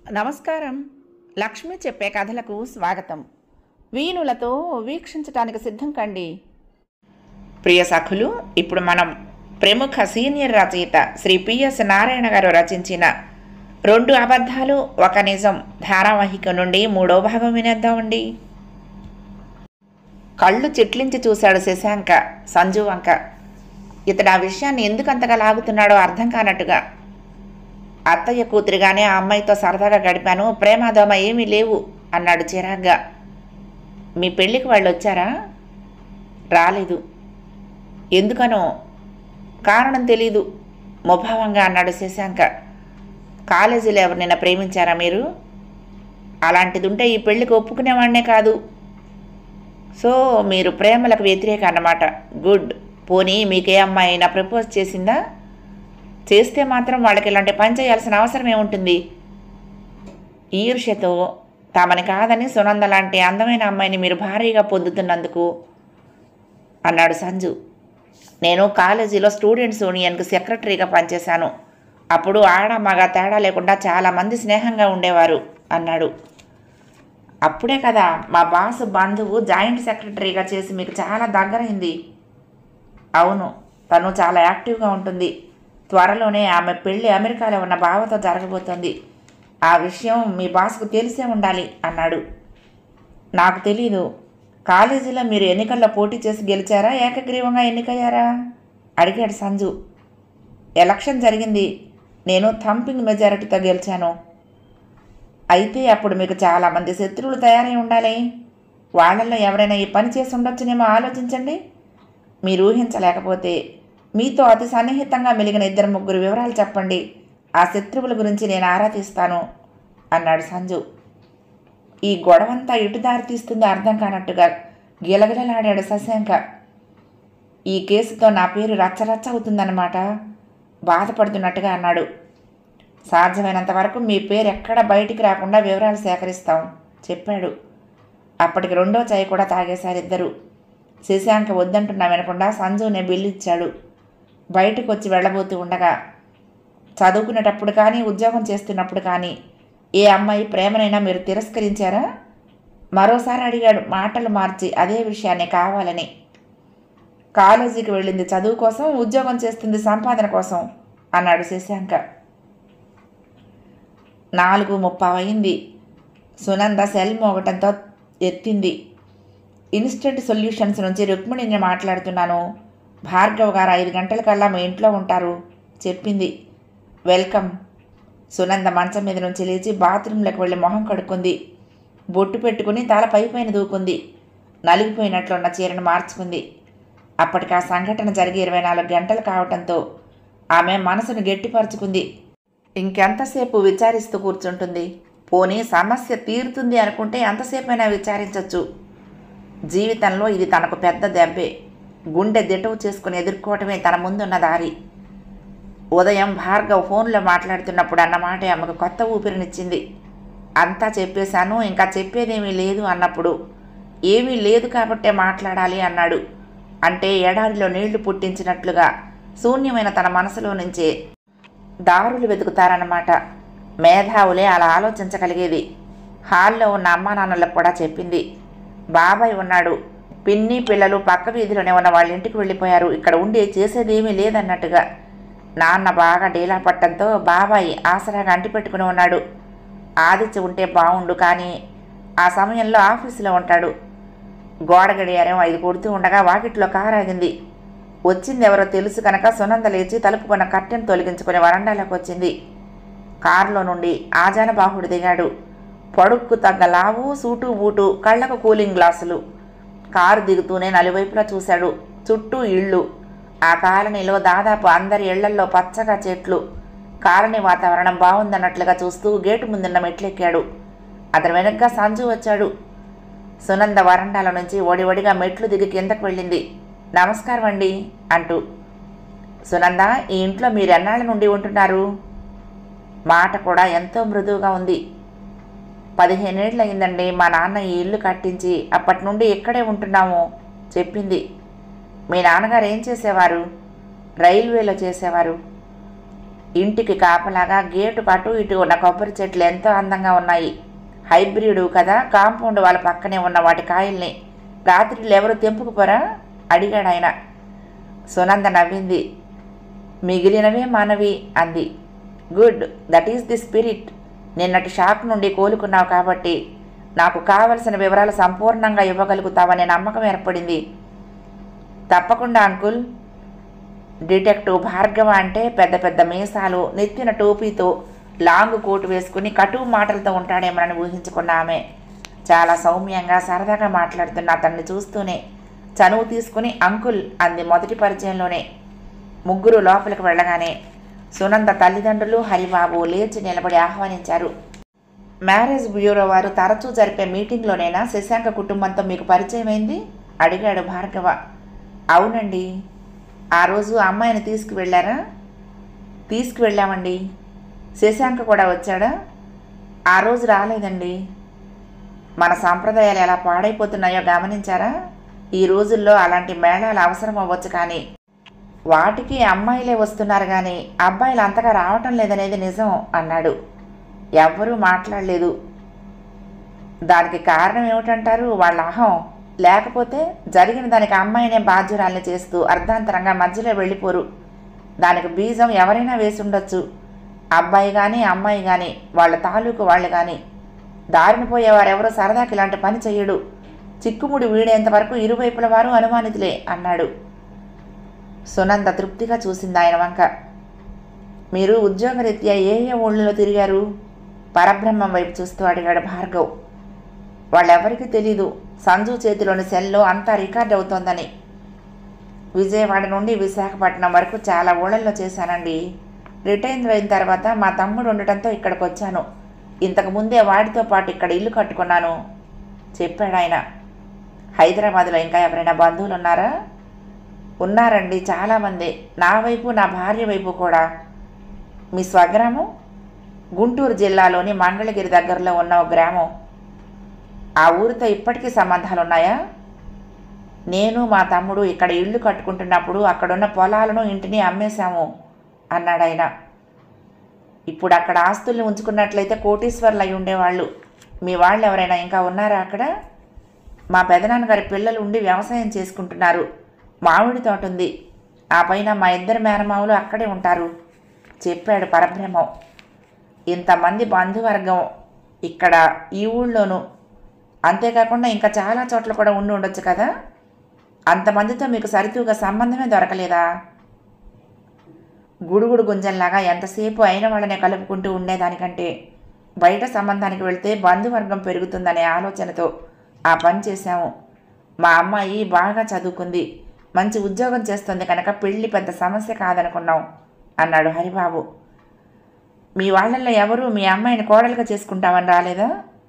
నమస్కారం లక్ష్మి చెప్పే కథలకు స్వాగతం వీణులతో వీక్షించటానికి సిద్ధం కండి ప్రియ సఖులు ఇప్పుడు మనం ప్రముఖ సీనియర్ రచయిత శ్రీ పిఎస్ నారాయణ గారు రచించిన రెండు అబద్ధాలు ఒక నిజం ధారావాహిక నుండి మూడో భాగం వినేద్దామండి కళ్ళు చిట్లించి చూశాడు శశాంక సంజు వంక ఇతడు ఆ విషయాన్ని ఎందుకు అంతగా లాగుతున్నాడో అర్థం కానట్టుగా అత్తయ్య కూతురిగానే ఆ అమ్మాయితో సరదాగా గడిపాను ప్రేమాదోమ ఏమీ లేవు అన్నాడు చిరాగ్గా మీ పెళ్ళికి వాళ్ళు వచ్చారా రాలేదు ఎందుకనో కారణం తెలీదు ముభావంగా అన్నాడు శశాంక కాలేజీలో ఎవరినైనా ప్రేమించారా మీరు అలాంటిది ఉంటే ఈ పెళ్ళికి ఒప్పుకునేవాడినే కాదు సో మీరు ప్రేమలకు వ్యతిరేక అన్నమాట గుడ్ పోనీ మీకే అమ్మాయి అయినా ప్రపోజ్ చేసిందా చేస్తే మాత్రం వాళ్ళకి ఇలాంటి పని చేయాల్సిన అవసరం ఏముంటుంది ఈర్ష్యతో తమని కాదని సునంద లాంటి అందమైన అమ్మాయిని మీరు భారీగా పొందుతున్నందుకు అన్నాడు సంజు నేను కాలేజీలో స్టూడెంట్స్ యూనియన్కి సెక్రటరీగా పనిచేశాను అప్పుడు ఆడ మగ తేడా లేకుండా చాలామంది స్నేహంగా ఉండేవారు అన్నాడు అప్పుడే కదా మా బాస్ బంధువు జాయింట్ సెక్రటరీగా చేసి మీకు చాలా దగ్గరైంది అవును తను చాలా యాక్టివ్గా ఉంటుంది త్వరలోనే ఆమె పెళ్లి అమెరికాలో ఉన్న బావతో జరగబోతోంది ఆ విషయం మీ బాస్కు తెలిసే ఉండాలి అన్నాడు నాకు తెలీదు కాలేజీలో మీరు ఎన్నికల్లో పోటీ చేసి గెలిచారా ఏకగ్రీవంగా ఎన్నికయ్యారా అడిగాడు సంజు ఎలక్షన్ జరిగింది నేను థంపింగ్ మెజారిటీతో గెలిచాను అయితే అప్పుడు మీకు చాలామంది శత్రువులు తయారై ఉండాలి వాళ్ళల్లో ఎవరైనా ఈ పని చేసి ఉండొచ్చునేమో ఆలోచించండి మీరు ఊహించలేకపోతే మీతో అతి సన్నిహితంగా మెలిగిన ఇద్దరు ముగ్గురు వివరాలు చెప్పండి ఆ శత్రువుల గురించి నేను ఆరా తీస్తాను అన్నాడు సంజు ఈ గొడవంతా ఇటు దారి తీస్తుందో అర్థం కానట్టుగా గిలగిలలాడాడు శశాంక ఈ కేసుతో నా పేరు రచ్చరచ్చ అవుతుందన్నమాట బాధపడుతున్నట్టుగా అన్నాడు సాధ్యమైనంత వరకు మీ పేరు ఎక్కడ బయటికి రాకుండా వివరాలు సేకరిస్తాం చెప్పాడు అప్పటికి రెండో చాయ్ కూడా తాగేశారు ఇద్దరు శశాంక వద్దంటున్నా వినకుండా సంజునే బిల్లు ఇచ్చాడు బయటకు వచ్చి వెళ్ళబోతూ ఉండగా చదువుకునేటప్పుడు కానీ ఉద్యోగం చేస్తున్నప్పుడు కానీ ఏ అమ్మాయి ప్రేమనైనా మీరు తిరస్కరించారా మరోసారి అడిగాడు మాటలు మార్చి అదే విషయాన్ని కావాలని కాలేజీకి వెళ్ళింది చదువు కోసం ఉద్యోగం చేస్తుంది సంపాదన కోసం అన్నాడు శశాంక నాలుగు ముప్పావయింది సునంద సెల్ మోగటంతో ఎత్తింది ఇన్స్టెంట్ సొల్యూషన్స్ నుంచి రుక్మిణిని మాట్లాడుతున్నాను భార్గవ్ గారు ఐదు గంటలకల్లా మీ ఇంట్లో ఉంటారు చెప్పింది వెల్కమ్ సునంద మంచం మీద నుంచి లేచి బాత్రూంలోకి వెళ్ళి మొహం కడుక్కుంది బొట్టు పెట్టుకుని తల పై పైన దూకుంది నలిగిపోయినట్లున్న చీరను మార్చుకుంది అప్పటికి ఆ సంఘటన జరిగి ఇరవై నాలుగు గంటలు కావటంతో ఆమె మనసును గట్టిపరుచుకుంది ఇంకెంతసేపు విచారిస్తూ కూర్చుంటుంది పోనీ సమస్య తీరుతుంది అనుకుంటే ఎంతసేపైనా విచారించవచ్చు జీవితంలో ఇది తనకు పెద్ద దెబ్బే గుండె దిటవు చేసుకుని ఎదుర్కోవటమే తన ముందున్న దారి ఉదయం భార్గవ్ ఫోన్లో మాట్లాడుతున్నప్పుడు అన్న మాట ఆమెకు కొత్త ఊపిరినిచ్చింది అంతా చెప్పేశాను ఇంకా చెప్పేదేమీ లేదు అన్నప్పుడు ఏమీ లేదు కాబట్టే మాట్లాడాలి అన్నాడు అంటే ఎడారిలో నీళ్లు పుట్టించినట్లుగా శూన్యమైన తన మనసులో నుంచే దారులు వెతుకుతారన్నమాట మేధావులే అలా ఆలోచించగలిగేది హాల్లో ఉన్న అమ్మా నాన్నలకు కూడా చెప్పింది బాబాయ్ ఉన్నాడు పిన్ని పిల్లలు పక్క వీధిలోనే ఉన్న వాళ్ళ ఇంటికి వెళ్ళిపోయారు ఇక్కడ ఉండి చేసేదేమీ లేదన్నట్టుగా నాన్న బాగా డీలా పట్టడంతో బాబాయ్ ఆసరాగా అంటిపెట్టుకుని ఉన్నాడు ఆదిత్య ఉంటే బాగుండు కానీ ఆ సమయంలో ఆఫీసులో ఉంటాడు గోడ గడియారం ఐదు కొడుతూ ఉండగా వాకిట్లో కారాగింది వచ్చింది ఎవరో తెలుసు కనుక సునంద లేచి తలుపుకున్న కర్టెన్ తొలగించుకుని వరండాలోకి వచ్చింది కారులో నుండి ఆజాన బాహుడు దిగాడు పొడుక్కు తగ్గ లావు సూటు బూటు కళ్ళకు కూలింగ్ గ్లాసులు కారు దిగుతూనే నలువైపులా చూశాడు చుట్టూ ఇళ్ళు ఆ కాలనీలో దాదాపు అందరి ఇళ్లల్లో పచ్చగా చెట్లు కాలనీ వాతావరణం బాగుందన్నట్లుగా చూస్తూ గేటు ముందున్న మెట్లెక్కాడు అతని వెనక్గా సంజు వచ్చాడు సునంద వరండాల నుంచి ఒడివడిగా మెట్లు దిగి కిందకు వెళ్ళింది నమస్కారం అండి అంటూ సునంద ఈ ఇంట్లో మీరు ఎన్నాళ్ళ నుండి ఉంటున్నారు మాట కూడా ఎంతో మృదువుగా ఉంది పదిహేనేళ్ళు అయిందండి మా నాన్న ఈ ఇల్లు కట్టించి అప్పటి నుండి ఇక్కడే ఉంటున్నాము చెప్పింది మీ నాన్నగారు ఏం చేసేవారు రైల్వేలో చేసేవారు ఇంటికి కాపలాగా గేటు అటు ఇటు ఉన్న కొబ్బరి చెట్లు ఎంతో అందంగా ఉన్నాయి హైబ్రిడ్ కదా కాంపౌండ్ వాళ్ళ పక్కనే ఉన్న వాటి కాయల్ని రాత్రిళ్ళు ఎవరు తెంపుకుపోరా అడిగాడు ఆయన సునంద నవ్వింది మిగిలినవే మానవి అంది good that is the spirit నిన్నటి షాక్ నుండి కోలుకున్నావు కాబట్టి నాకు కావలసిన వివరాలు సంపూర్ణంగా ఇవ్వగలుగుతావనే నమ్మకం ఏర్పడింది తప్పకుండా అంకుల్ డిటెక్టివ్ భార్గవ అంటే పెద్ద పెద్ద మీసాలు నెత్తిన టోపీతో లాంగ్ కోటు వేసుకుని కటువు మాటలతో ఉంటాడేమోనని ఊహించుకున్న ఆమె చాలా సౌమ్యంగా సరదాగా మాట్లాడుతున్న అతన్ని చూస్తూనే చనువు తీసుకుని అంకుల్ అంది మొదటి పరిచయంలోనే ముగ్గురు లోపలికి వెళ్ళగానే సునంద తల్లిదండ్రులు హరిబాబు లేచి నిలబడి ఆహ్వానించారు మ్యారేజ్ బ్యూరో వారు తరచూ జరిపే మీటింగ్లోనైనా శశాంక కుటుంబంతో మీకు పరిచయమైంది అడిగాడు భార్గవ అవునండి ఆ రోజు అమ్మాయిని తీసుకువెళ్ళారా తీసుకువెళ్ళామండి శశాంక కూడా వచ్చాడా ఆ రోజు రాలేదండి మన సాంప్రదాయాలు ఎలా పాడైపోతున్నాయో గమనించారా ఈ రోజుల్లో అలాంటి మేళాలు అవసరం అవ్వచ్చు కానీ వాటికి అమ్మాయిలే వస్తున్నారు కానీ అబ్బాయిలు అంతగా రావటం లేదనేది నిజం అన్నాడు ఎవ్వరూ మాట్లాడలేదు దానికి కారణం ఏమిటంటారు వాళ్ళ అహం లేకపోతే జరిగిన దానికి అమ్మాయినే బాధ్యురాల్ని చేస్తూ అర్ధాంతరంగా మధ్యలో వెళ్ళిపోరు దానికి బీజం ఎవరైనా వేసి ఉండొచ్చు అబ్బాయి కానీ అమ్మాయి కానీ వాళ్ళ తాలూకు వాళ్ళు కానీ దారిని పోయేవారెవరో సరదాకి ఇలాంటి పని చెయ్యడు చిక్కుముడి వీడేంత వరకు ఇరువైపుల వారు అనుమానితులే అన్నాడు సునంద తృప్తిగా చూసింది ఆయన వంక మీరు ఉద్యోగరీత్యా ఏ ఏ ఊళ్ళలో తిరిగారు పరబ్రహ్మం వైపు చూస్తూ అడిగాడు భార్గవ్ వాళ్ళెవరికీ తెలీదు సంజు చేతిలోని సెల్లో అంతా రికార్డ్ అవుతోందని విజయవాడ నుండి విశాఖపట్నం వరకు చాలా ఊళ్ళల్లో చేశానండి రిటైర్ అయిన తర్వాత మా తమ్ముడు ఉండటంతో ఇక్కడికి వచ్చాను ఇంతకు ముందే వాడితో పాటు ఇక్కడ ఇల్లు కట్టుకున్నాను చెప్పాడు ఆయన హైదరాబాద్లో ఇంకా ఎవరైనా బంధువులు ఉన్నారా ఉన్నారండి చాలామంది నా వైపు నా భార్య వైపు కూడా మీ స్వగ్రామం గుంటూరు జిల్లాలోని మంగళగిరి దగ్గరలో ఉన్న ఒక గ్రామం ఆ ఊరితో ఇప్పటికీ సంబంధాలు ఉన్నాయా నేను మా తమ్ముడు ఇక్కడ ఇల్లు కట్టుకుంటున్నప్పుడు అక్కడున్న పొలాలను ఇంటిని అమ్మేశాము అన్నాడు ఆయన ఇప్పుడు అక్కడ ఆస్తుల్ని ఉంచుకున్నట్లయితే కోటీశ్వర్లు అయి ఉండేవాళ్ళు మీ వాళ్ళు ఎవరైనా ఇంకా ఉన్నారా అక్కడ మా పెదనాన్నగారి పిల్లలు ఉండి వ్యవసాయం చేసుకుంటున్నారు మామిడి తోట ఉంది ఆ పైన మా ఇద్దరు మేనమావులు అక్కడే ఉంటారు చెప్పాడు పరబ్రహ్మం ఇంతమంది బంధువర్గం ఇక్కడ ఈ ఊళ్ళోనూ అంతేకాకుండా ఇంకా చాలా చోట్ల కూడా ఉండి ఉండొచ్చు కదా అంతమందితో మీకు సరితూగా సంబంధమే దొరకలేదా గుడుగుడు గుంజంలాగా ఎంతసేపు అయిన వాళ్ళనే కలుపుకుంటూ ఉండేదానికంటే బయట సంబంధానికి వెళ్తే బంధువర్గం పెరుగుతుందనే ఆలోచనతో ఆ పని చేశాము మా అమ్మాయి బాగా చదువుకుంది మంచి ఉద్యోగం చేస్తుంది కనుక పెళ్ళి పెద్ద సమస్య కాదనుకున్నాం అన్నాడు హరిబాబు మీ వాళ్ళల్లో ఎవరు మీ అమ్మాయిని కోడలుగా చేసుకుంటామని రాలేదా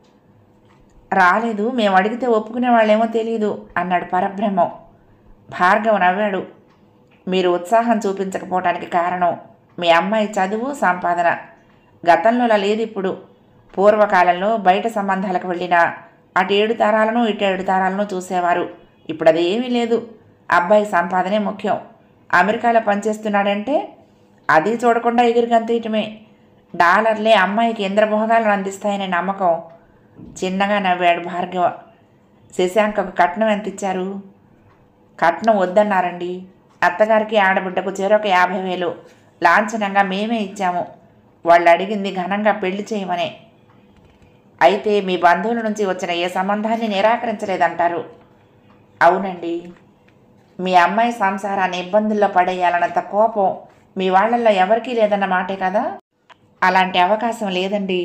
రాలేదు మేము అడిగితే ఒప్పుకునే వాళ్ళేమో తెలియదు అన్నాడు పరబ్రహ్మం భార్గవ్ నవ్వాడు మీరు ఉత్సాహం చూపించకపోవటానికి కారణం మీ అమ్మాయి చదువు సంపాదన గతంలోలా లేదు ఇప్పుడు పూర్వకాలంలో బయట సంబంధాలకు వెళ్ళిన అటు ఏడు తరాలను ఇటు ఏడు తరాలను చూసేవారు ఇప్పుడు అది ఏమీ లేదు అబ్బాయి సంపాదనే ముఖ్యం అమెరికాలో పనిచేస్తున్నాడంటే అది చూడకుండా ఎగురుగంతేయటమే డాలర్లే అమ్మాయికి ఇంద్రభోగాలను అందిస్తాయనే నమ్మకం చిన్నగా నవ్వాడు భార్గవ శశాంకకు కట్నం ఎంత ఇచ్చారు కట్నం వద్దన్నారండి అత్తగారికి ఆడబిడ్డకు చెరొక యాభై వేలు లాంఛనంగా మేమే ఇచ్చాము వాళ్ళు అడిగింది ఘనంగా పెళ్లి చేయమనే అయితే మీ బంధువుల నుంచి వచ్చిన ఏ సంబంధాన్ని నిరాకరించలేదంటారు అవునండి మీ అమ్మాయి సంసారాన్ని ఇబ్బందుల్లో పడేయాలన్నంత కోపం మీ వాళ్ళల్లో ఎవరికీ లేదన్న మాటే కదా అలాంటి అవకాశం లేదండి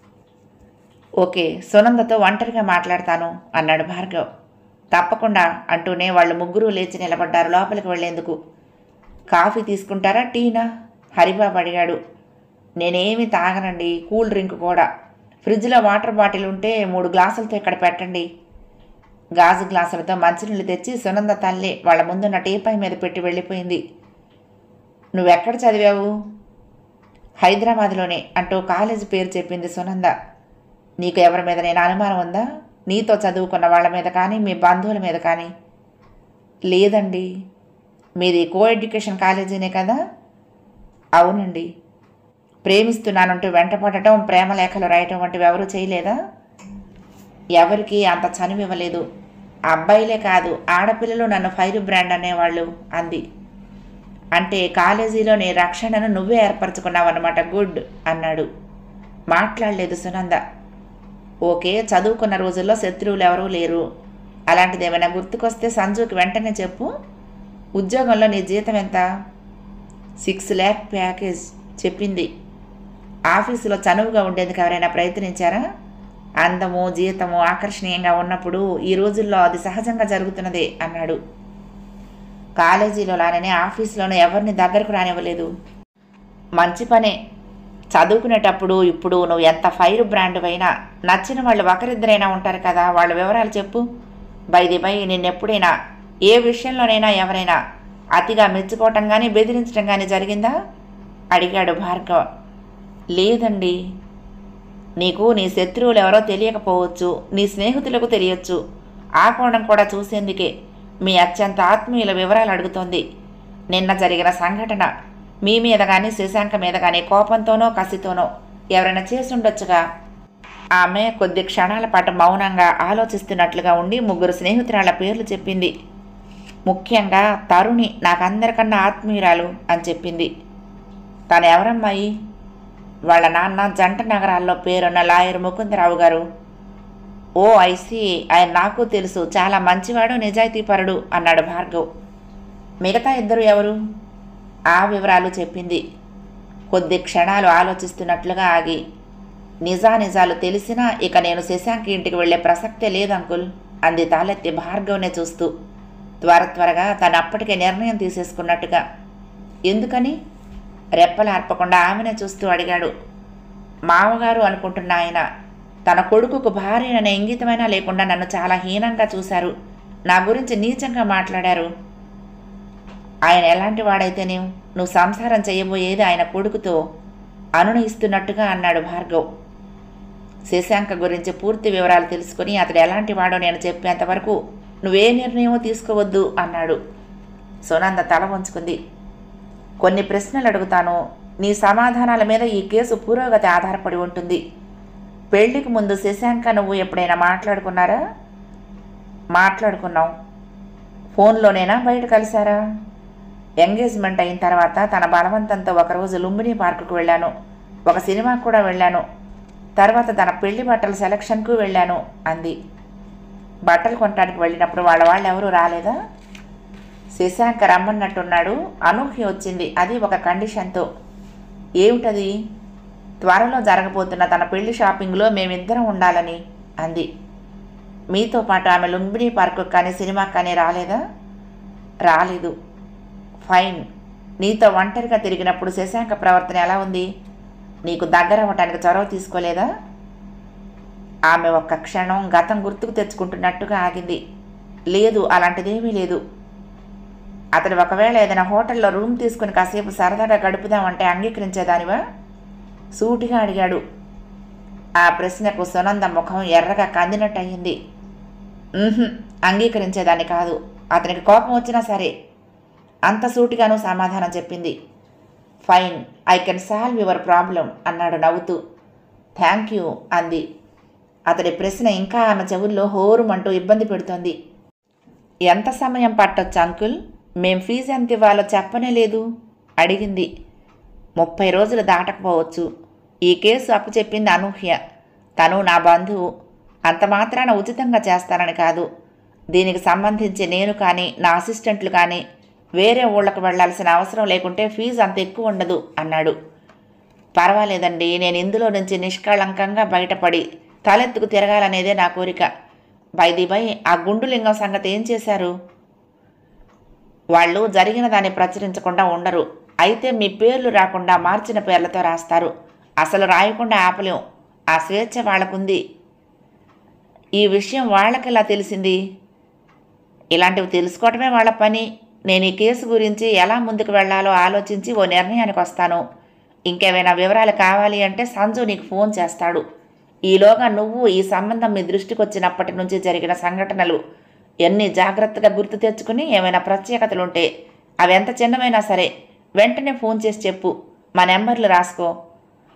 ఓకే సునందతో ఒంటరిగా మాట్లాడతాను అన్నాడు భార్గవ్ తప్పకుండా అంటూనే వాళ్ళు ముగ్గురు లేచి నిలబడ్డారు లోపలికి వెళ్లేందుకు కాఫీ తీసుకుంటారా టీనా హరిబాబు అడిగాడు నేనేమి తాగనండి కూల్ డ్రింక్ కూడా ఫ్రిడ్జ్లో వాటర్ బాటిల్ ఉంటే మూడు గ్లాసులతో ఇక్కడ పెట్టండి గాజు గ్లాసులతో మంచినీళ్ళు తెచ్చి సునంద తల్లి వాళ్ళ ముందున్న టీపై మీద పెట్టి వెళ్ళిపోయింది నువ్వెక్కడ చదివావు హైదరాబాద్లోనే అంటూ కాలేజీ పేరు చెప్పింది సునంద నీకు ఎవరి మీద నేను అనుమానం ఉందా నీతో చదువుకున్న వాళ్ళ మీద కానీ మీ బంధువుల మీద కానీ లేదండి మీది కో ఎడ్యుకేషన్ కాలేజీనే కదా అవునండి ప్రేమిస్తున్నానంటూ వెంటపడటం ప్రేమ లేఖలు రాయటం వంటివి ఎవరూ చేయలేదా ఎవరికి అంత చనువివ్వలేదు అబ్బాయిలే కాదు ఆడపిల్లలు నన్ను ఫైర్ బ్రాండ్ అనేవాళ్ళు అంది అంటే కాలేజీలో నీ రక్షణను నువ్వే ఏర్పరచుకున్నావన్నమాట గుడ్ అన్నాడు మాట్లాడలేదు సునంద ఓకే చదువుకున్న రోజుల్లో శత్రువులు ఎవరూ లేరు అలాంటిది ఏమైనా గుర్తుకొస్తే సంజుకి వెంటనే చెప్పు ఉద్యోగంలో నీ జీతం ఎంత సిక్స్ ల్యాక్ ప్యాకేజ్ చెప్పింది ఆఫీసులో చనువుగా ఉండేందుకు ఎవరైనా ప్రయత్నించారా అందము జీతము ఆకర్షణీయంగా ఉన్నప్పుడు ఈ రోజుల్లో అది సహజంగా జరుగుతున్నదే అన్నాడు కాలేజీలో లానే ఆఫీసులోనూ ఎవరిని దగ్గరకు రానివ్వలేదు మంచి పనే చదువుకునేటప్పుడు ఇప్పుడు నువ్వు ఎంత ఫైర్ బ్రాండ్ అయినా నచ్చిన వాళ్ళు ఒకరిద్దరైనా ఉంటారు కదా వాళ్ళ వివరాలు చెప్పు బైది బై నిన్నెప్పుడైనా ఏ విషయంలోనైనా ఎవరైనా అతిగా మెచ్చుకోవటం కానీ బెదిరించడం కానీ జరిగిందా అడిగాడు భార్గవ్ లేదండి నీకు నీ శత్రువులు ఎవరో తెలియకపోవచ్చు నీ స్నేహితులకు తెలియచ్చు ఆ కోణం కూడా చూసేందుకే మీ అత్యంత ఆత్మీయుల వివరాలు అడుగుతోంది నిన్న జరిగిన సంఘటన మీ మీద కానీ శశాంక మీద కానీ కోపంతోనో కసితోనో ఎవరైనా చేసి ఉండొచ్చుగా ఆమె కొద్ది క్షణాల పాటు మౌనంగా ఆలోచిస్తున్నట్లుగా ఉండి ముగ్గురు స్నేహితురాళ్ల పేర్లు చెప్పింది ముఖ్యంగా తరుణి నాకందరికన్నా ఆత్మీయురాలు అని చెప్పింది తను ఎవరమ్మాయి వాళ్ళ నాన్న జంట నగరాల్లో పేరున్న లాయర్ ముకుందరావు గారు ఓ ఐసి ఆయన నాకు తెలుసు చాలా మంచివాడు నిజాయితీపరుడు అన్నాడు భార్గవ్ మిగతా ఇద్దరు ఎవరు ఆ వివరాలు చెప్పింది కొద్ది క్షణాలు ఆలోచిస్తున్నట్లుగా ఆగి నిజానిజాలు తెలిసినా ఇక నేను శశాంక్ ఇంటికి వెళ్ళే ప్రసక్తే లేదు అంకుల్ అంది తాలెత్తి భార్గవ్నే చూస్తూ త్వర త్వరగా తను అప్పటికే నిర్ణయం తీసేసుకున్నట్టుగా ఎందుకని రెప్పలార్పకుండా ఆమెనే చూస్తూ అడిగాడు మామగారు అనుకుంటున్న ఆయన తన కొడుకుకు భార్యననే ఇంగితమైనా లేకుండా నన్ను చాలా హీనంగా చూశారు నా గురించి నీచంగా మాట్లాడారు ఆయన ఎలాంటి వాడైతేనేం నువ్వు సంసారం చేయబోయేది ఆయన కొడుకుతో అనును ఇస్తున్నట్టుగా అన్నాడు భార్గవ్ శశాంక గురించి పూర్తి వివరాలు తెలుసుకుని అతడు ఎలాంటి వాడో నేను చెప్పేంత వరకు నువ్వే నిర్ణయమో తీసుకోవద్దు అన్నాడు సునంద తల వంచుకుంది కొన్ని ప్రశ్నలు అడుగుతాను నీ సమాధానాల మీద ఈ కేసు పురోగతి ఆధారపడి ఉంటుంది పెళ్లికి ముందు శశాంక నువ్వు ఎప్పుడైనా మాట్లాడుకున్నారా మాట్లాడుకున్నాం ఫోన్లోనేనా బయట కలిసారా ఎంగేజ్మెంట్ అయిన తర్వాత తన బలవంతంతో ఒకరోజు లుంబిని పార్కుకు వెళ్ళాను ఒక సినిమాకు కూడా వెళ్ళాను తర్వాత తన పెళ్లి బట్టల సెలక్షన్కు వెళ్ళాను అంది బట్టలు కొనడానికి వెళ్ళినప్పుడు వాళ్ళ వాళ్ళు ఎవరూ రాలేదా శశాంక రమ్మన్నట్టున్నాడు అనూహ్య వచ్చింది అది ఒక కండిషన్తో ఏమిటది త్వరలో జరగబోతున్న తన పెళ్లి షాపింగ్లో మేమిద్దరం ఉండాలని అంది మీతో పాటు ఆమె లుంబిని పార్కు కానీ సినిమాకి కానీ రాలేదా రాలేదు ఫైన్ నీతో ఒంటరిగా తిరిగినప్పుడు శశాంక ప్రవర్తన ఎలా ఉంది నీకు దగ్గర అవ్వటానికి చొరవ తీసుకోలేదా ఆమె ఒక్క క్షణం గతం గుర్తుకు తెచ్చుకుంటున్నట్టుగా ఆగింది లేదు అలాంటిదేమీ లేదు అతడు ఒకవేళ ఏదైనా హోటల్లో రూమ్ తీసుకుని కాసేపు సరదాగా గడుపుదామంటే అంగీకరించేదానివా సూటిగా అడిగాడు ఆ ప్రశ్నకు సునంద ముఖం ఎర్రగా కందినట్టు అయ్యింది "ఉహుం, అంగీకరించేదాన్ని కాదు అతనికి కోపం వచ్చినా సరే అంత సూటిగాను సమాధానం చెప్పింది fine I can solve your problem అన్నాడు నవ్వుతూ థ్యాంక్ యూ అంది అతడి ప్రశ్న ఇంకా ఆమె చెవుల్లో హోరుమంటూ ఇబ్బంది పెడుతోంది ఎంత సమయం పట్టొచ్చు అంకుల్ మేం ఫీజు ఎంత ఇవ్వాలో చెప్పనే లేదు అడిగింది ముప్పై రోజులు దాటకపోవచ్చు ఈ కేసు అప్పు చెప్పింది అనూహ్య తను నా బంధువు అంత మాత్రాన ఉచితంగా చేస్తానని కాదు దీనికి సంబంధించి నేను కానీ నా అసిస్టెంట్లు కానీ వేరే ఊళ్ళకు వెళ్ళాల్సిన అవసరం లేకుంటే ఫీజు అంత ఎక్కువ ఉండదు అన్నాడు పర్వాలేదండి నేను ఇందులో నుంచి నిష్కళంకంగా బయటపడి తలెత్తుకు తిరగాలనేదే నా కోరిక బైది బై ఆ గుండులింగం సంగతి ఏం చేశారు వాళ్ళు జరిగిన దాన్ని ప్రచురించకుండా ఉండరు అయితే మీ పేర్లు రాకుండా మార్చిన పేర్లతో రాస్తారు అసలు రాయకుండా ఆపలేం ఆ స్వేచ్ఛ వాళ్ళకుంది ఈ విషయం వాళ్ళకి ఎలా తెలిసింది ఇలాంటివి తెలుసుకోవటమే వాళ్ళ పని నేను ఈ కేసు గురించి ఎలా ముందుకు వెళ్ళాలో ఆలోచించి ఓ నిర్ణయానికి వస్తాను ఇంకేమైనా వివరాలు కావాలి అంటే సంజు నీకు ఫోన్ చేస్తాడు ఈలోగా నువ్వు ఈ సంబంధం మీ దృష్టికి వచ్చినప్పటి నుంచి జరిగిన సంఘటనలు ఎన్ని జాగ్రత్తగా గుర్తు తెచ్చుకుని ఏమైనా ప్రత్యేకతలుంటే అవి ఎంత చిన్నవైనా సరే వెంటనే ఫోన్ చేసి చెప్పు మా నెంబర్లు రాసుకో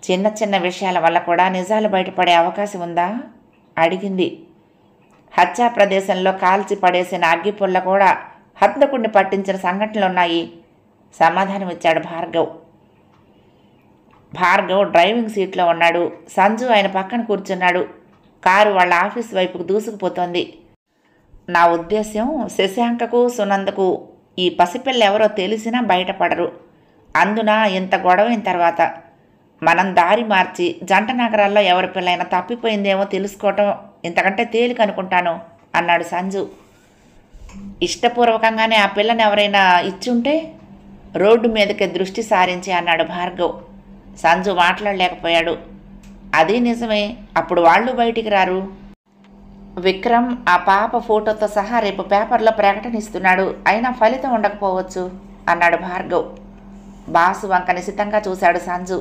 చిన్న చిన్న విషయాల వల్ల కూడా నిజాలు బయటపడే అవకాశం ఉందా అడిగింది హత్యా ప్రదేశంలో కాల్చి పడేసిన అగ్గిపుల్ల కూడా హంతకుడిని పట్టించిన సంఘటనలున్నాయి సమాధానమిచ్చాడు భార్గవ్ భార్గవ్ డ్రైవింగ్ సీట్లో ఉన్నాడు సంజు ఆయన పక్కన కూర్చున్నాడు కారు వాళ్ళ ఆఫీస్ వైపుకు దూసుకుపోతోంది నా ఉద్దేశ్యం శశాంకకు సునందకు ఈ పసిపిల్ల ఎవరో తెలిసినా బయటపడరు అందున ఇంత గొడవైన తర్వాత మనం దారి మార్చి జంట నగరాల్లో ఎవరి పిల్లైనా తప్పిపోయిందేమో తెలుసుకోవటం ఇంతకంటే తేలిక అనుకుంటాను అన్నాడు సంజు ఇష్టపూర్వకంగానే ఆ పిల్లని ఎవరైనా ఇచ్చుంటే రోడ్డు మీదకి దృష్టి సారించి అన్నాడు భార్గవ్ సంజు మాట్లాడలేకపోయాడు అది నిజమే అప్పుడు వాళ్ళు బయటికి రారు విక్రమ్ ఆ పాప ఫోటోతో సహా రేపు పేపర్లో ప్రకటన ఇస్తున్నాడు అయినా ఫలితం ఉండకపోవచ్చు అన్నాడు భార్గవ్ బాసు వంక నిశితంగా చూశాడు సంజు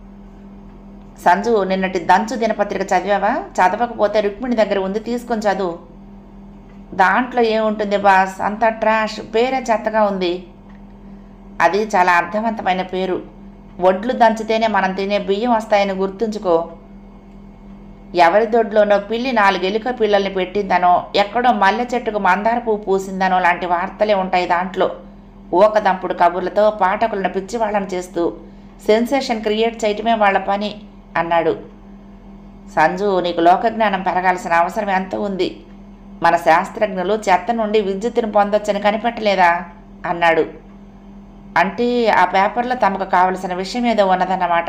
సంజు నిన్నటి దంచు దినపత్రిక చదివావా చదవకపోతే రుక్మిణి దగ్గర ఉంది తీసుకొని చదువు దాంట్లో ఏముంటుంది బాస్ అంత ట్రాష్ పేరే చెత్తగా ఉంది అది చాలా అర్థవంతమైన పేరు వడ్లు దంచితేనే మనం తినే బియ్యం వస్తాయని గుర్తుంచుకో ఎవరి దొడ్లోనో పిల్లి నాలుగు ఎలుక పిల్లల్ని పెట్టిందనో ఎక్కడో మల్లె చెట్టుకు మందార పువ్వు పూసిందనో లాంటి వార్తలే ఉంటాయి దాంట్లో ఊకదంపుడు కబుర్లతో పాఠకులను పిచ్చివాళ్ళని చేస్తూ సెన్సేషన్ క్రియేట్ చేయటమే వాళ్ళ పని అన్నాడు సంజు నీకు లోకజ్ఞానం పెరగాల్సిన అవసరం ఎంత ఉంది మన శాస్త్రజ్ఞులు చెత్త నుండి విద్యుత్తును పొందొచ్చని కనిపెట్టలేదా అన్నాడు అంటే ఆ పేపర్లో తమకు కావలసిన విషయం ఏదో ఉన్నదన్నమాట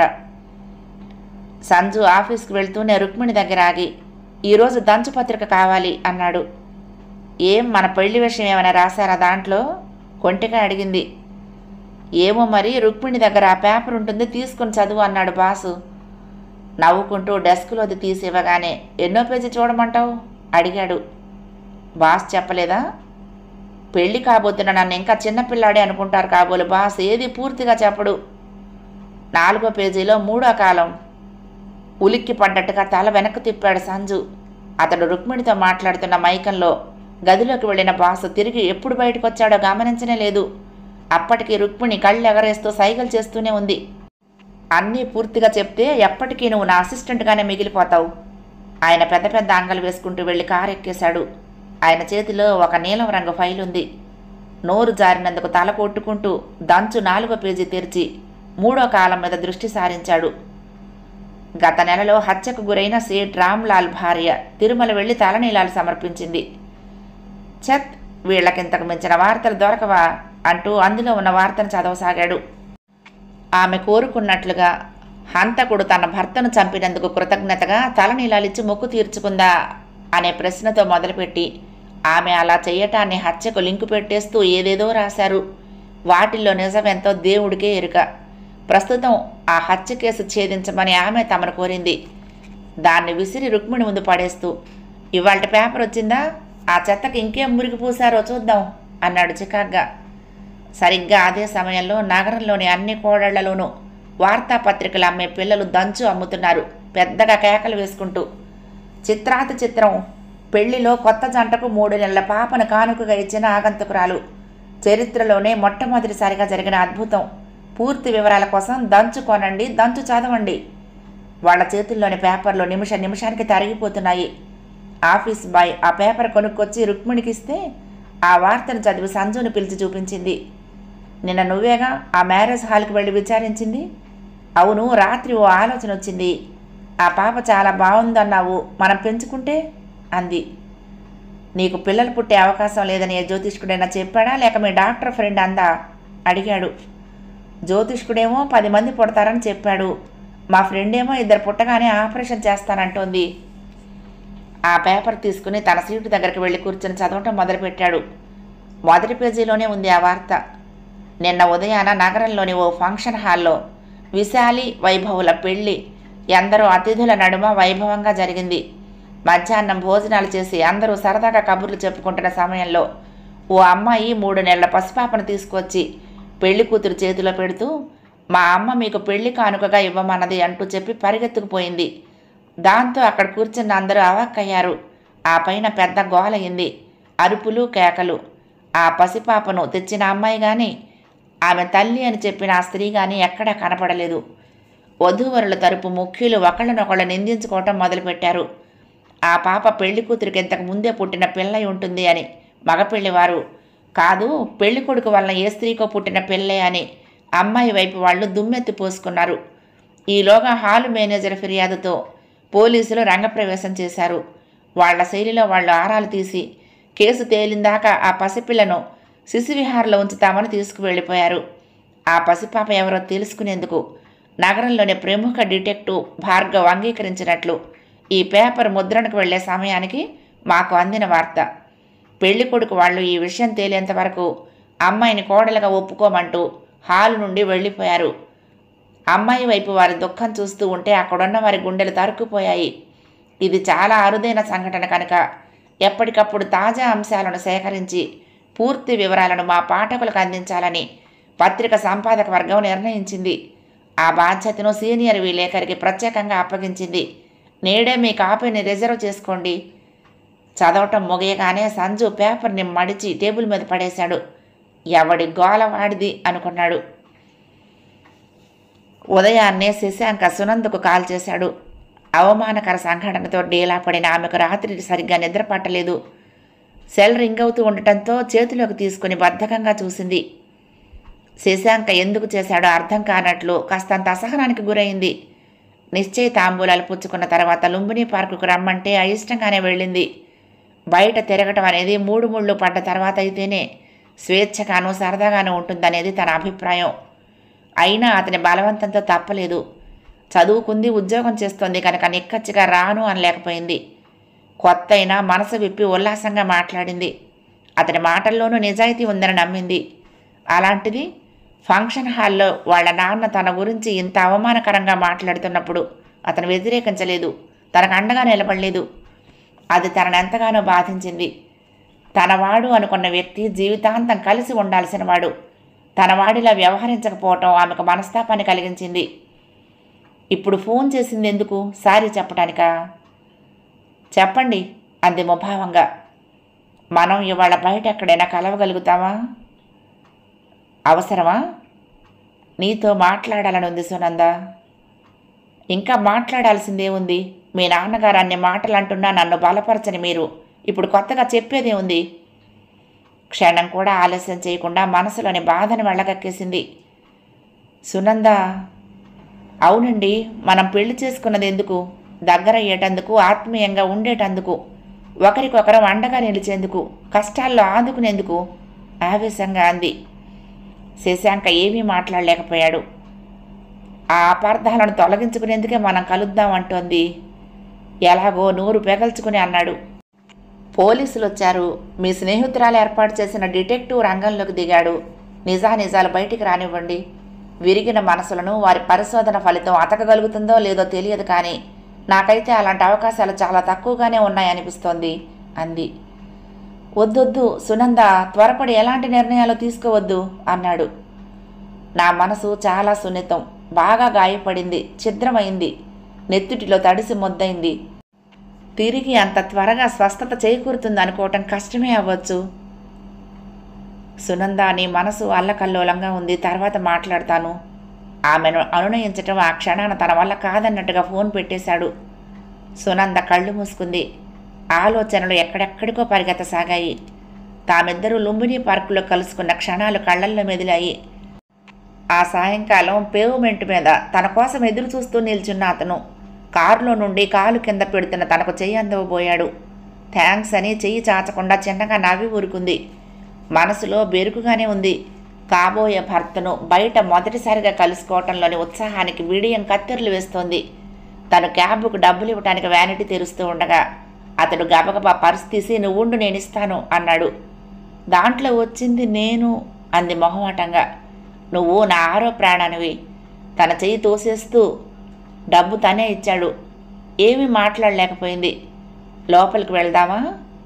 సంజు ఆఫీస్కి వెళ్తూనే రుక్మిణి దగ్గర ఆగి ఈరోజు దంచు పత్రిక కావాలి అన్నాడు ఏం మన పెళ్లి విషయం ఏమైనా రాశారా దాంట్లో కొంటిగా అడిగింది ఏమో మరి రుక్మిణి దగ్గర ఆ పేపర్ ఉంటుంది తీసుకుని చదువు అన్నాడు బాసు నవ్వుకుంటూ డెస్క్లోది తీసి ఇవ్వగానే ఎన్నో పేజీ చూడమంటావు అడిగాడు బాస్ చెప్పలేదా పెళ్లి కాబోతున్న నన్ను ఇంకా చిన్నపిల్లాడే అనుకుంటారు కాబోలు బాస్ ఏది పూర్తిగా చెప్పడు నాలుగో పేజీలో మూడో కాలం ఉలిక్కి పడ్డట్టుగా తల వెనక్కి తిప్పాడు సంజు అతడు రుక్మిణితో మాట్లాడుతున్న మైకంలో గదిలోకి వెళ్ళిన బాసు తిరిగి ఎప్పుడు బయటకు వచ్చాడో గమనించనే లేదు అప్పటికి రుక్మిణి కళ్ళు ఎగరేస్తూ సైగలు చేస్తూనే ఉంది అన్నీ పూర్తిగా చెప్తే ఎప్పటికీ నువ్వు నా అసిస్టెంట్గానే మిగిలిపోతావు ఆయన పెద్ద పెద్ద అంగలు వేసుకుంటూ వెళ్ళి కారు ఎక్కేశాడు ఆయన చేతిలో ఒక నీలం రంగు ఫైల్ ఉంది నోరు జారినందుకు తల కొట్టుకుంటూ దంచు నాలుగో పేజీ తెరిచి మూడో కాలం మీద దృష్టి సారించాడు గత నెలలో హత్యకు గురైన సేట్ రామ్లాల్ భార్య తిరుమల వెళ్లి తలనీలాలు సమర్పించింది ఛత్ వీళ్ళకింతకు మించిన వార్తలు దొరకవా అంటూ అందులో ఉన్న వార్తను చదవసాగాడు ఆమె కోరుకున్నట్లుగా హంతకుడు తన భర్తను చంపినందుకు కృతజ్ఞతగా తలనీలాలిచ్చి మొక్కు తీర్చుకుందా అనే ప్రశ్నతో మొదలుపెట్టి ఆమె అలా చేయటాన్ని హత్యకు లింకు పెట్టేస్తూ ఏదేదో రాశారు వాటిల్లో నిజమెంతో దేవుడికే ఎరుక ప్రస్తుతం ఆ హత్య కేసు ఛేదించమని ఆమె తమను కోరింది దాన్ని విసిరి రుక్మిణి ముందు పడేస్తూ ఇవాళ పేపర్ వచ్చిందా ఆ చెత్తకి ఇంకేం మురికి పూసారో చూద్దాం అన్నాడు చికాగ్గా సరిగ్గా అదే సమయంలో నగరంలోని అన్ని కోడళ్లలోనూ వార్తాపత్రికలు అమ్మే పిల్లలు దంచు అమ్ముతున్నారు పెద్దగా కేకలు వేసుకుంటూ చిత్రాతి చిత్రం పెళ్లిలో కొత్త జంటకు మూడు నెలల పాపను కానుకగా ఇచ్చిన ఆగంతుకురాలు చరిత్రలోనే మొట్టమొదటిసారిగా జరిగిన అద్భుతం పూర్తి వివరాల కోసం దంచు కొనండి దంచు చదవండి వాళ్ళ చేతుల్లోని పేపర్లు నిమిష నిమిషానికి తరిగిపోతున్నాయి ఆఫీస్ బాయ్ ఆ పేపర్ కొనుక్కొచ్చి రుక్మిణికి ఇస్తే ఆ వార్తను చదివి సంజుని పిలిచి చూపించింది నిన్న నువ్వేగా ఆ మ్యారేజ్ హాల్కి వెళ్ళి విచారించింది అవును రాత్రి ఓ ఆలోచన వచ్చింది ఆ పాప చాలా బాగుందన్నావు మనం పెంచుకుంటే అంది నీకు పిల్లలు పుట్టే అవకాశం లేదని ఏ జ్యోతిష్కుడైనా చెప్పాడా లేక మీ డాక్టర్ ఫ్రెండ్ అందా అడిగాడు జ్యోతిష్కుడేమో పది మంది పుడతారని చెప్పాడు మా ఫ్రెండ్ ఏమో ఇద్దరు పుట్టగానే ఆపరేషన్ చేస్తానంటోంది ఆ పేపర్ తీసుకుని తన సీటు దగ్గరికి వెళ్ళి కూర్చొని చదవటం మొదలుపెట్టాడు మొదటి పేజీలోనే ఉంది ఆ వార్త నిన్న ఉదయాన నగరంలోని ఓ ఫంక్షన్ హాల్లో విశాలి వైభవుల పెళ్లి ఎందరో అతిథుల నడుమ వైభవంగా జరిగింది మధ్యాహ్నం భోజనాలు చేసి అందరూ సరదాగా కబుర్లు చెప్పుకుంటున్న సమయంలో ఓ అమ్మాయి మూడు నెలల పసిపాపను తీసుకొచ్చి పెళ్లి కూతురు చేతిలో పెడుతూ మా అమ్మ మీకు పెళ్లి కానుకగా ఇవ్వమన్నది అంటూ చెప్పి పరిగెత్తుకుపోయింది దాంతో అక్కడ కూర్చున్న అందరూ అవాక్కయ్యారు ఆ పైన పెద్ద గోలయింది అరుపులు కేకలు ఆ పసిపాపను తెచ్చిన అమ్మాయి కానీ ఆమె తల్లి అని చెప్పిన ఆ స్త్రీ కానీ ఎక్కడా కనపడలేదు వధూవరుల తరపు ముఖ్యులు ఒకళ్ళనొకళ్ళు నిందించుకోవటం మొదలుపెట్టారు ఆ పాప పెళ్లి కూతురికి ఇంతకు ముందే పుట్టిన పిల్లై ఉంటుంది అని మగపెళ్లివారు కాదు పెళ్లి కొడుకు వలన ఏ స్త్రీకో పుట్టిన పిల్లే అని అమ్మాయి వైపు వాళ్ళు దుమ్మెత్తి పోసుకున్నారు ఈలోగా హాలు మేనేజర్ ఫిర్యాదుతో పోలీసులు రంగప్రవేశం చేశారు వాళ్ళ శైలిలో వాళ్ళు ఆరాలు తీసి కేసు తేలిందాకా ఆ పసిపిల్లను శిశువిహార్లో ఉంచుతామని తీసుకువెళ్ళిపోయారు ఆ పసిపాప ఎవరో తెలుసుకునేందుకు నగరంలోని ప్రముఖ డిటెక్టివ్ భార్గవ్ అంగీకరించినట్లు ఈ పేపర్ ముద్రణకు వెళ్లే సమయానికి మాకు అందిన వార్త పెళ్లి కొడుకు వాళ్ళు ఈ విషయం తేలేంత వరకు అమ్మాయిని కోడలుగా ఒప్పుకోమంటూ హాలు నుండి వెళ్ళిపోయారు అమ్మాయి వైపు వారి దుఃఖం చూస్తూ ఉంటే అక్కడున్న వారి గుండెలు తరుక్కుపోయాయి ఇది చాలా అరుదైన సంఘటన కనుక ఎప్పటికప్పుడు తాజా అంశాలను సేకరించి పూర్తి వివరాలను మా పాఠకులకు అందించాలని పత్రిక సంపాదక వర్గం నిర్ణయించింది ఆ బాధ్యతను సీనియర్ విలేకరికి ప్రత్యేకంగా అప్పగించింది నేడే మీ కాపీని రిజర్వ్ చేసుకోండి చదవటం ముగియగానే సంజు పేపర్ని మడిచి టేబుల్ మీద పడేశాడు ఎవడి గోల వాడిది అనుకున్నాడు ఉదయాన్నే శశాంక సునందకు కాల్ చేశాడు అవమానకర సంఘటనతో డీలా పడిన ఆమెకు రాత్రి సరిగ్గా నిద్ర పట్టలేదు సెల్ రింగ్ అవుతూ ఉండటంతో చేతిలోకి తీసుకుని బద్ధకంగా చూసింది శశాంక ఎందుకు చేశాడో అర్థం కానట్లు కాస్తంత అసహనానికి గురైంది నిశ్చయ తాంబూలాలు పుచ్చుకున్న తర్వాత లుంబిని పార్కుకు రమ్మంటే అయిష్టంగానే వెళ్ళింది బయట తిరగటం అనేది మూడు ముళ్ళు పడ్డ తర్వాత అయితేనే స్వేచ్ఛగాను సరదాగాను ఉంటుందనేది తన అభిప్రాయం అయినా అతని బలవంతంతో తప్పలేదు చదువుకుంది ఉద్యోగం చేస్తోంది కనుక నిక్కచ్చిగా రాను అనలేకపోయింది కొత్త అయినా మనసు విప్పి ఉల్లాసంగా మాట్లాడింది అతని మాటల్లోనూ నిజాయితీ ఉందని నమ్మింది అలాంటిది ఫంక్షన్ హాల్లో వాళ్ళ నాన్న తన గురించి ఇంత అవమానకరంగా మాట్లాడుతున్నప్పుడు అతను వ్యతిరేకించలేదు తనకు అండగా నిలబడలేదు అది తనను ఎంతగానో బాధించింది తనవాడు అనుకున్న వ్యక్తి జీవితాంతం కలిసి ఉండాల్సిన వాడు తన వాడిలా వ్యవహరించకపోవటం ఆమెకు మనస్తాపాన్ని కలిగించింది ఇప్పుడు ఫోన్ చేసింది ఎందుకు సారీ చెప్పటానికా చెప్పండి అంది ముభావంగా మనం ఇవాళ బయట ఎక్కడైనా కలవగలుగుతామా అవసరమా నీతో మాట్లాడాలని ఉంది సునంద ఇంకా మాట్లాడాల్సిందే ఉంది మీ నాన్నగారు అన్ని మాటలు అంటున్నా నన్ను బలపరచని మీరు ఇప్పుడు కొత్తగా చెప్పేదే ఉంది క్షణం కూడా ఆలస్యం చేయకుండా మనసులోని బాధను వెళ్ళగక్కేసింది సునంద అవునండి మనం పెళ్లి చేసుకున్నది ఎందుకు దగ్గర అయ్యేటందుకు ఆత్మీయంగా ఉండేటందుకు ఒకరికొకరం అండగా నిలిచేందుకు కష్టాల్లో ఆదుకునేందుకు ఆవేశంగా అంది శశాంక ఏమీ మాట్లాడలేకపోయాడు ఆ అపార్థాలను తొలగించుకునేందుకే మనం కలుద్దాం అంటోంది ఎలాగో నూరు పెగల్చుకుని అన్నాడు పోలీసులు వచ్చారు మీ స్నేహితురాలు ఏర్పాటు చేసిన డిటెక్టివ్ రంగంలోకి దిగాడు నిజానిజాలు బయటికి రానివ్వండి విరిగిన మనసులను వారి పరిశోధన ఫలితం అతకగలుగుతుందో లేదో తెలియదు కానీ నాకైతే అలాంటి అవకాశాలు చాలా తక్కువగానే ఉన్నాయనిపిస్తోంది అంది వద్దొద్దు సునంద త్వరపడి ఎలాంటి నిర్ణయాలు తీసుకోవద్దు అన్నాడు నా మనసు చాలా సున్నితం బాగా గాయపడింది ఛిద్రమైంది నెత్తుటిలో తడిసి మొద్దైంది తిరిగి అంత త్వరగా స్వస్థత చేకూరుతుంది అనుకోవటం కష్టమే అవ్వచ్చు సునంద నీ మనసు అల్లకల్లోలంగా ఉంది తర్వాత మాట్లాడతాను ఆమెను అనునయించటం ఆ క్షణాన తన వల్ల కాదన్నట్టుగా ఫోన్ పెట్టేశాడు సునంద కళ్ళు మూసుకుంది ఆలోచనలు ఎక్కడెక్కడికో పరిగెత్తసాగాయి తామిద్దరూ లుంబిని పార్కులో కలుసుకున్న క్షణాలు కళ్ళల్లో మెదిలాయి ఆ సాయంకాలం పేవ్మెంట్ మీద తన కోసం ఎదురు చూస్తూ నిల్చున్న అతను కారులో నుండి కాలు కింద పెడుతున్న తనకు చెయ్యి అందవబోయాడు థ్యాంక్స్ అని చెయ్యి చాచకుండా చిన్నగా నవ్వి ఊరుకుంది మనసులో బెరుకుగానే ఉంది కాబోయే భర్తను బయట మొదటిసారిగా కలుసుకోవటంలోని ఉత్సాహానికి విడియం కత్తెరలు వేస్తోంది తను క్యాబ్కు డబ్బులు ఇవ్వటానికి వ్యానిటీ తెరుస్తూ ఉండగా అతడు గబగబా పర్స్ తీసి నువ్వుండు నేను ఇస్తాను అన్నాడు దాంట్లో వచ్చింది నేను అంది మొహమాటంగా నువ్వు నా ఆరో ప్రాణానివి తన చెయ్యి తోసేస్తూ డబ్బు తనే ఇచ్చాడు ఏమీ మాట్లాడలేకపోయింది లోపలికి వెళ్దామా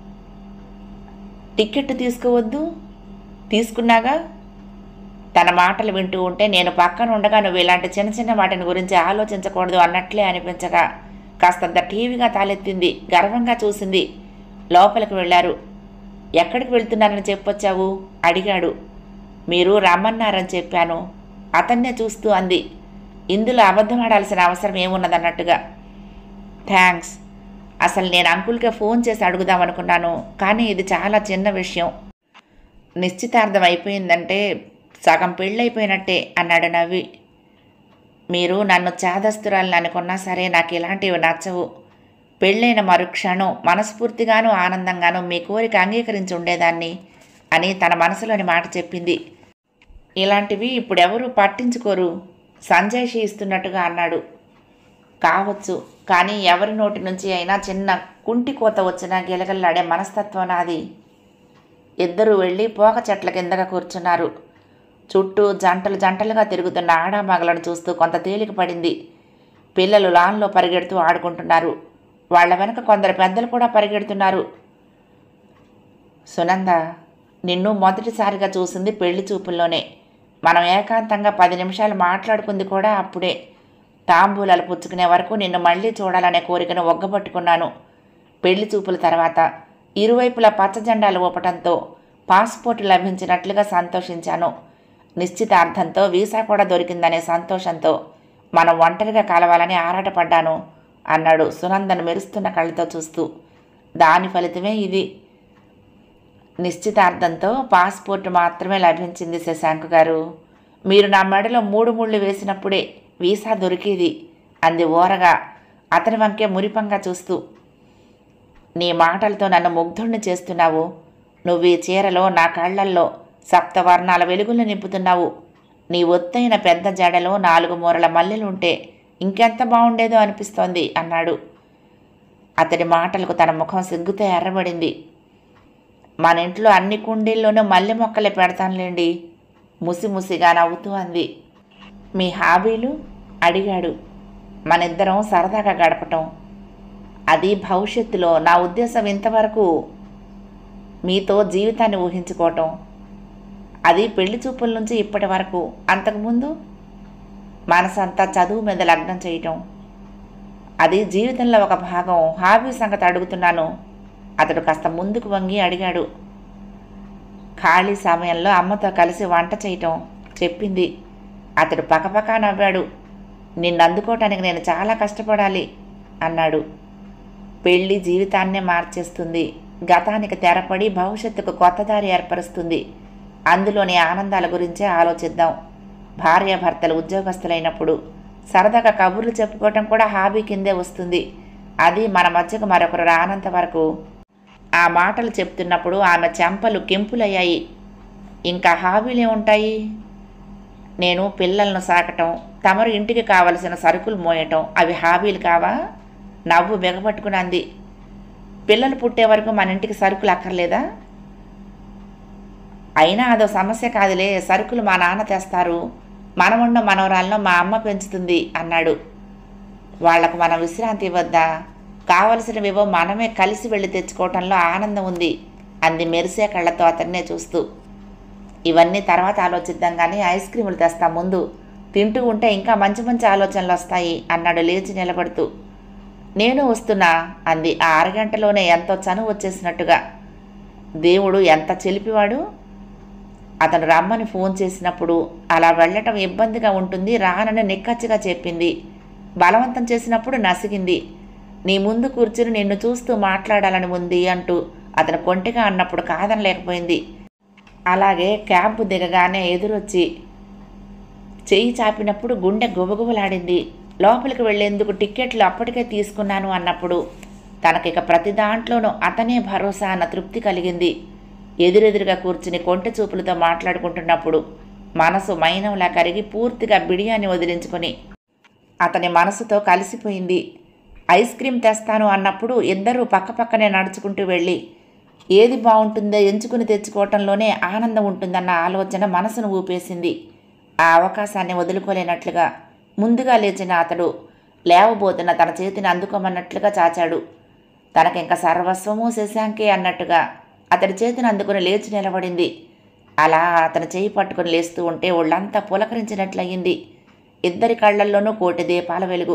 టికెట్ తీసుకోవద్దు తీసుకున్నాగా తన మాటలు వింటూ ఉంటే నేను పక్కన ఉండగా నువ్వు ఇలాంటి చిన్న చిన్న వాటిని గురించి ఆలోచించకూడదు అన్నట్లే అనిపించగా కాస్తంత టీవీగా తాలెత్తింది గర్వంగా చూసింది లోపలికి వెళ్ళారు ఎక్కడికి వెళ్తున్నానని చెప్పొచ్చావు అడిగాడు మీరు రమ్మన్నారని చెప్పాను అతన్నే చూస్తూ అంది ఇందులో అబద్ధం ఆడాల్సిన అవసరం ఏమున్నదన్నట్టుగా థ్యాంక్స్ అసలు నేను అంకుల్కే ఫోన్ చేసి అడుగుదాం అనుకున్నాను కానీ ఇది చాలా చిన్న విషయం నిశ్చితార్థం అయిపోయిందంటే సగం పెళ్ళైపోయినట్టే అన్నాడు నవ్వి మీరు నన్ను చాదస్తురాలని అనుకున్నా సరే నాకు ఇలాంటివి నచ్చవు పెళ్ళైన మరుక్షణం మనస్ఫూర్తిగాను ఆనందంగాను మీ కోరిక అంగీకరించి ఉండేదాన్ని అని తన మనసులోని మాట చెప్పింది ఇలాంటివి ఇప్పుడెవరూ పట్టించుకోరు సంజయ్ షీ ఇస్తున్నట్టుగా అన్నాడు కావచ్చు కానీ ఎవరి నోటి నుంచి అయినా చిన్న కుంటి కోత వచ్చినా గిలగల్లాడే మనస్తత్వం నాది ఇద్దరూ వెళ్ళి పోక చెట్ల కిందగా కూర్చున్నారు చుట్టూ జంటలు జంటలుగా తిరుగుతున్న ఆడామగలను చూస్తూ కొంత తేలిక పడింది పిల్లలు లాన్లో పరిగెడుతూ ఆడుకుంటున్నారు వాళ్ళ వెనక కొందరు పెద్దలు కూడా పరిగెడుతున్నారు సునంద నిన్ను మొదటిసారిగా చూసింది పెళ్లి చూపుల్లోనే మనం ఏకాంతంగా పది నిమిషాలు మాట్లాడుకుంది కూడా అప్పుడే తాంబూలాలు పుచ్చుకునే వరకు నిన్ను మళ్ళీ చూడాలనే కోరికను ఒగ్గబట్టుకున్నాను పెళ్లి చూపుల తర్వాత ఇరువైపులా పచ్చ జెండాలు ఊపటంతో పాస్పోర్ట్ లభించినట్లుగా సంతోషించాను నిశ్చితార్థంతో వీసా కూడా దొరికిందనే సంతోషంతో మనం ఒంటరిగా కలవాలని ఆరాటపడ్డాను అన్నాడు సునందను మెరుస్తున్న కళ్ళతో చూస్తూ దాని ఫలితమే ఇది నిశ్చితార్థంతో పాస్పోర్ట్ మాత్రమే లభించింది శశాంక్ గారు మీరు నా మెడలో మూడు ముళ్ళు వేసినప్పుడే వీసా దొరికేది అంది ఓరగా అతని వంకే మురిపంగా చూస్తూ నీ మాటలతో నన్ను ముగ్ధుణ్ణి చేస్తున్నావు నువ్వు ఈ చీరలో నా కళ్ళల్లో సప్తవర్ణాల వెలుగులు నింపుతున్నావు నీ ఒత్తైన పెద్ద జడలో నాలుగు మూరల మల్లెలుంటే ఇంకెంత బాగుండేదో అనిపిస్తోంది అన్నాడు అతడి మాటలకు తన ముఖం సిగ్గుతో ఎర్రబడింది మన ఇంట్లో అన్ని కుండీల్లోనూ మల్లె మొక్కలే పెడతానులేండి ముసి ముసిగా నవ్వుతూ అంది మీ హాబీలు అడిగాడు మనిద్దరం సరదాగా గడపటం అది భవిష్యత్తులో నా ఉద్దేశం ఇంతవరకు మీతో జీవితాన్ని ఊహించుకోవటం అది పెళ్లి చూపుల నుంచి ఇప్పటి వరకు అంతకుముందు మనసంతా చదువు మీద లగ్నం చేయటం అది జీవితంలో ఒక భాగం హాబీ సంగతి అడుగుతున్నాను అతడు కాస్త ముందుకు వంగి అడిగాడు ఖాళీ సమయంలో అమ్మతో కలిసి వంట చేయటం చెప్పింది అతడు పకపకా నవ్వాడు నిన్ను అందుకోవటానికి నేను చాలా కష్టపడాలి అన్నాడు పెళ్లి జీవితాన్నే మార్చేస్తుంది గతానికి తెరపడి భవిష్యత్తుకు కొత్త దారి ఏర్పరుస్తుంది అందులోని ఆనందాల గురించే ఆలోచిద్దాం భార్యాభర్తలు ఉద్యోగస్తులైనప్పుడు సరదాగా కబుర్లు చెప్పుకోవటం కూడా హాబీ కిందే వస్తుంది అది మన మధ్యకు మరొకరు రానంత వరకు ఆ మాటలు చెప్తున్నప్పుడు ఆమె చెంపలు కెంపులయ్యాయి ఇంకా హాబీలే ఉంటాయి నేను పిల్లలను సాకటం తమరు ఇంటికి కావలసిన సరుకులు మోయటం అవి హాబీలు కావా నవ్వు బిగపట్టుకుని అంది పిల్లలు పుట్టే వరకు మన ఇంటికి సరుకులు అక్కర్లేదా అయినా అదో సమస్య కాదులే సరుకులు మా నాన్న తెస్తారు మనమున్న మనవరాలను మా అమ్మ పెంచుతుంది అన్నాడు వాళ్లకు మనం విశ్రాంతి ఇవ్వద్దా కావలసినవివో మనమే కలిసి వెళ్ళి తెచ్చుకోవటంలో ఆనందం ఉంది అంది మెరిసే కళ్ళతో అతన్నే చూస్తూ ఇవన్నీ తర్వాత ఆలోచిద్దాం కానీ ఐస్ క్రీములు తెస్తా ముందు తింటూ ఉంటే ఇంకా మంచి మంచి ఆలోచనలు వస్తాయి అన్నాడు లేచి నిలబడుతూ నేను వస్తున్నా అంది ఆ అరగంటలోనే ఎంతో చనువు వచ్చేసినట్టుగా దేవుడు ఎంత చెలిపివాడు అతను రమ్మని ఫోన్ చేసినప్పుడు అలా వెళ్ళటం ఇబ్బందిగా ఉంటుంది రానని నిక్కచ్చిగా చెప్పింది బలవంతం చేసినప్పుడు నసిగింది నీ ముందు కూర్చుని నిన్ను చూస్తూ మాట్లాడాలని ఉంది అంటూ అతను కొంటిగా అన్నప్పుడు కాదనలేకపోయింది అలాగే క్యాంపు దిగగానే ఎదురొచ్చి చెయ్యి చాపినప్పుడు గుండె గుబగుబలాడింది లోపలికి వెళ్లేందుకు టిక్కెట్లు అప్పటికే తీసుకున్నాను అన్నప్పుడు తనకిక ప్రతి దాంట్లోనూ అతనే భరోసా అన్న తృప్తి కలిగింది ఎదురెదురుగా కూర్చుని కొంటె చూపులతో మాట్లాడుకుంటున్నప్పుడు మనసు మైనంలా కరిగి పూర్తిగా బిడియాన్ని వదిలించుకొని అతని మనసుతో కలిసిపోయింది ఐస్ క్రీమ్ తెస్తాను అన్నప్పుడు ఇద్దరూ పక్కపక్కనే నడుచుకుంటూ వెళ్ళి ఏది బాగుంటుందో ఎంచుకుని తెచ్చుకోవటంలోనే ఆనందం ఉంటుందన్న ఆలోచన మనసును ఊపేసింది ఆ అవకాశాన్ని వదులుకోలేనట్లుగా ముందుగా లేచిన అతడు లేవబోతున్న తన చేతిని అందుకోమన్నట్లుగా చాచాడు తనకింక సర్వస్వము శశాంకే అన్నట్టుగా అతడి చేతిని అందుకుని లేచి నిలబడింది అలా అతని చేయి పట్టుకుని లేస్తూ ఉంటే ఒళ్ళంతా పులకరించినట్లయింది ఇద్దరి కళ్ళల్లోనూ కోటి దీపాల వెలుగు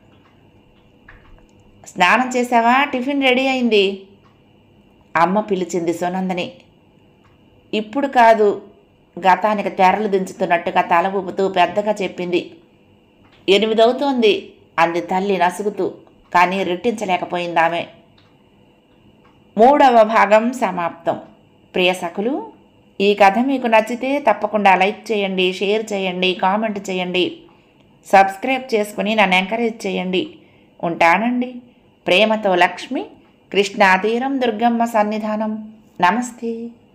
స్నానం చేసావా టిఫిన్ రెడీ అయింది అమ్మ పిలిచింది సునందని ఇప్పుడు కాదు గతానికి తెరలు దించుతున్నట్టుగా తల ఊపుతూ పెద్దగా చెప్పింది ఎనిమిదవుతోంది అంది తల్లి నసుగుతూ కానీ రెట్టించలేకపోయింది ఆమె మూడవ భాగం సమాప్తం ప్రియ సఖులు ఈ కథ మీకు నచ్చితే తప్పకుండా లైక్ చేయండి షేర్ చేయండి కామెంట్ చేయండి సబ్స్క్రైబ్ చేసుకుని నన్ను ఎంకరేజ్ చేయండి ఉంటానండి ప్రేమతో లక్ష్మి కృష్ణాతీరం దుర్గమ్మ సన్నిధానం నమస్తే